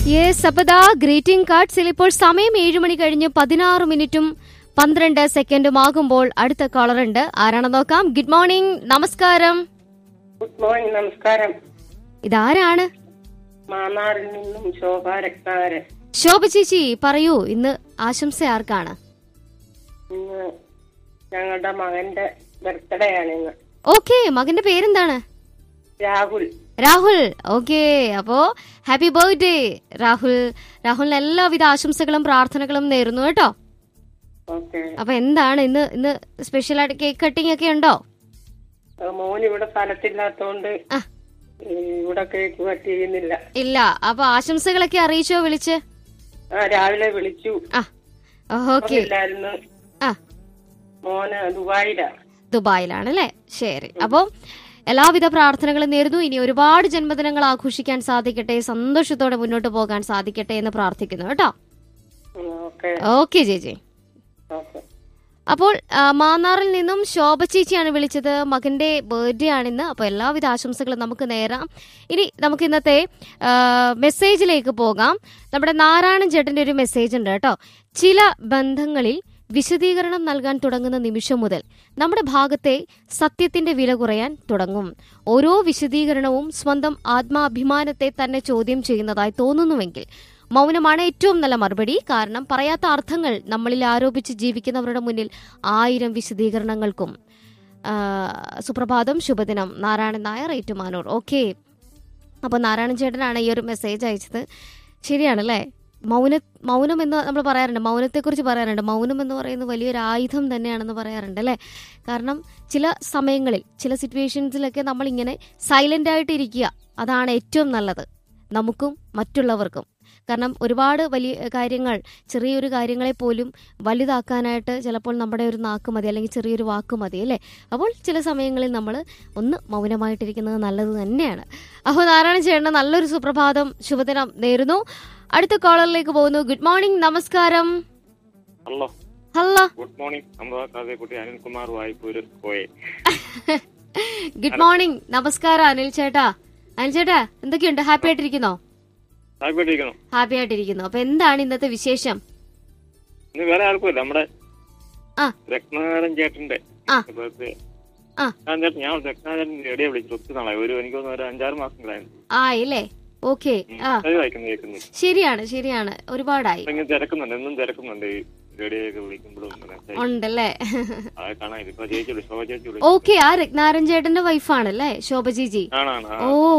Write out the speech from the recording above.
Yes അപ്പതാ greeting കാർഡ്സിൽ ഇപ്പോൾ സമയം ഏഴ് മണി കഴിഞ്ഞ് പതിനാറ് മിനിറ്റും പന്ത്രണ്ട് സെക്കൻഡും ആകുമ്പോൾ അടുത്ത കോളർ ഉണ്ട് ആരാണെന്ന് നോക്കാം ഗുഡ് മോർണിംഗ് നമസ്കാരം ഗുഡ് മോർണിംഗ് നമസ്കാരം ഇതാരാണ് മാന്നാറിൽ നിന്നും ശോഭ രത്നാകരൻ ശോഭ ചേച്ചി പറയൂ ഇന്ന് ആശംസ ആർക്കാണ് ഇന്ന് ഞങ്ങളുടെ മകന്റെ ബർത്ത്ഡേ ആണ് ഇന്ന് ഓക്കെ മകന്റെ പേരെന്താണ് രാഹുൽ രാഹുൽ ഓക്കെ അപ്പോ ഹാപ്പി ബർത്ത്ഡേ രാഹുൽ രാഹുലിന് എല്ലാവിധ ആശംസകളും പ്രാർത്ഥനകളും നേരുന്നു കേട്ടോ ഓക്കെ അപ്പൊ എന്താണ് ഇന്ന് ഇന്ന് സ്പെഷ്യൽ ആയിട്ട് കേക്ക് കട്ടിംഗ് ഒക്കെ ഉണ്ടോ മോൻ ഇവിടെ സ്ഥലത്തില്ലാത്തോണ്ട് ആ. ഈ ഇവിടെ കേക്ക് കട്ട് ചെയ്യുന്നില്ല ഇല്ല അപ്പൊ ആശംസകളൊക്കെ അറിയിച്ചോ വിളിച്ച് ആ രാവിലെ വിളിച്ചു ആ ഓക്കെ ഇല്ലായിരുന്നു ആ മോന് ദുബായിലാ ദുബായിലാണ് അല്ലേ ശരി അപ്പോൾ എല്ലാവിധ പ്രാർത്ഥനകളും നേരുന്നു ഇനി ഒരുപാട് ജന്മദിനങ്ങൾ ആഘോഷിക്കാൻ സാധിക്കട്ടെ സന്തോഷത്തോടെ മുന്നോട്ട് പോകാൻ സാധിക്കട്ടെ എന്ന് പ്രാർത്ഥിക്കുന്നു കേട്ടോ ഓക്കെ ഓക്കെ ചേച്ചി ഓക്കെ അപ്പോൾ ആ, മാന്നാറിൽ നിന്നും ശോഭ ചേച്ചിയാണ് വിളിച്ചത് മകന്റെ ബർത്ത്ഡേ ആണിന്ന് അപ്പോൾ എല്ലാവിധ ആശംസകളും നമുക്ക് നേരാം ഇനി നമുക്ക് ഇന്നത്തെ ആ, മെസ്സേജിലേക്ക് പോകാം നമ്മുടെ നാരായണൻ ചേട്ടന്റെ ഒരു മെസ്സേജ് ഉണ്ട് കേട്ടോ ചില ബന്ധങ്ങളിൽ വിശദീകരണം നൽകാൻ തുടങ്ങുന്ന നിമിഷം മുതൽ നമ്മുടെ ഭാഗത്തെ സത്യത്തിന്റെ വില കുറയാൻ തുടങ്ങും ഓരോ വിശദീകരണവും സ്വന്തം ആത്മാഭിമാനത്തെ തന്നെ ചോദ്യം ചെയ്യുന്നതായി തോന്നുന്നുവെങ്കിൽ മൗനമാണ് ഏറ്റവും നല്ല മറുപടി കാരണം പറയാത്ത അർത്ഥങ്ങൾ നമ്മളിൽ ആരോപിച്ച് ജീവിക്കുന്നവരുടെ മുന്നിൽ ആയിരം വിശദീകരണങ്ങൾക്കും ആ, സുപ്രഭാതം ശുഭദിനം നാരായണൻ നായർ ഏറ്റുമാനൂർ ഓക്കെ അപ്പോൾ നാരായണൻ ചേട്ടനാണ് ഈ ഒരു മെസ്സേജ് അയച്ചത് ശരിയാണല്ലേ മൗന മൗനം എന്ന് നമ്മൾ പറയാറുണ്ട് മൗനത്തെക്കുറിച്ച് പറയാറുണ്ട് മൗനം എന്ന് പറയുന്നത് വലിയൊരു ആയുധം തന്നെയാണെന്ന് പറയാറുണ്ട് അല്ലേ കാരണം ചില സമയങ്ങളിൽ ചില സിറ്റുവേഷൻസിലൊക്കെ നമ്മളിങ്ങനെ സൈലന്റ് ആയിട്ട് ഇരിക്കുക അതാണ് ഏറ്റവും നല്ലത് നമുക്കും മറ്റുള്ളവർക്കും കാരണം ഒരുപാട് വലിയ കാര്യങ്ങൾ ചെറിയൊരു കാര്യങ്ങളെ പോലും വലുതാക്കാനായിട്ട് ചിലപ്പോൾ നമ്മുടെ ഒരു നാക്ക് മതി അല്ലെങ്കിൽ ചെറിയൊരു വാക്ക് മതി അല്ലേ അപ്പോൾ ചില സമയങ്ങളിൽ നമ്മൾ ഒന്ന് മൗനമായിട്ടിരിക്കുന്നത് നല്ലത് തന്നെയാണ് അപ്പോൾ നാരായണ ചേട്ടന് നല്ലൊരു സുപ്രഭാതം ശുഭദിനം നേരുന്നു അടുത്ത കോളറിലേക്ക് പോകുന്നു ഗുഡ് മോർണിംഗ് നമസ്കാരം ഹലോ ഹലോ ഗുഡ് മോർണിംഗ് അമ്പത കാതേക്കുട്ടി അനിൽകുമാർ വായ്പൂര് കോയെ ഗുഡ് മോർണിംഗ് നമസ്കാരം അനിൽ ചേട്ടാ അനിൽ ചേട്ടാ എന്തൊക്കെയുണ്ട് ഹാപ്പി ആയിട്ടിരിക്കുന്നോ താല്പര്യമായിരിക്കണം ഹാപ്പി ആയിട്ടിരിക്കുന്നു അപ്പൊ എന്താണ് ഇന്നത്തെ വിശേഷം ഇന്ന് വേറെ ആർക്കുമില്ല നമ്മുടെ ആ. രത്നാകരൻ ചേട്ടന്റെ ആ. birthday. ആ. ഞാൻ ചേട്ടൻ ഞാൻ രത്നാകരൻ റേഡിയോ വിളിച്ചു ഒത്തിരി നാളായി ഒരു എനിക്ക് തോന്നുന്നു ഒരു അഞ്ചാറ് മാസങ്ങളായിരുന്നു ആയില്ലേ ഓക്കെ ആ അത് വായിക്കുന്നു കേൾക്കുന്നു ശരിയാണ് ശരിയാണ് ഒരുപാടായി ഇങ്ങനെ തിരക്കുന്നുണ്ട് എന്നും തിരക്കുന്നുണ്ട് ഈ റേഡിയോ ഒക്കെ വിളിക്കുമ്പോഴും ഇങ്ങനെ ഉണ്ടല്ലേ അത് കാണാൻ ഇപ്പൊ ചേച്ചി വിളിച്ചു ശോഭ ചേച്ചി വിളിച്ചു ഓക്കെ ആ രത്നാരൻ ചേട്ടന്റെ വൈഫാണല്ലേ ശോഭ ചേച്ചി ആണാണ് ആ. ഓ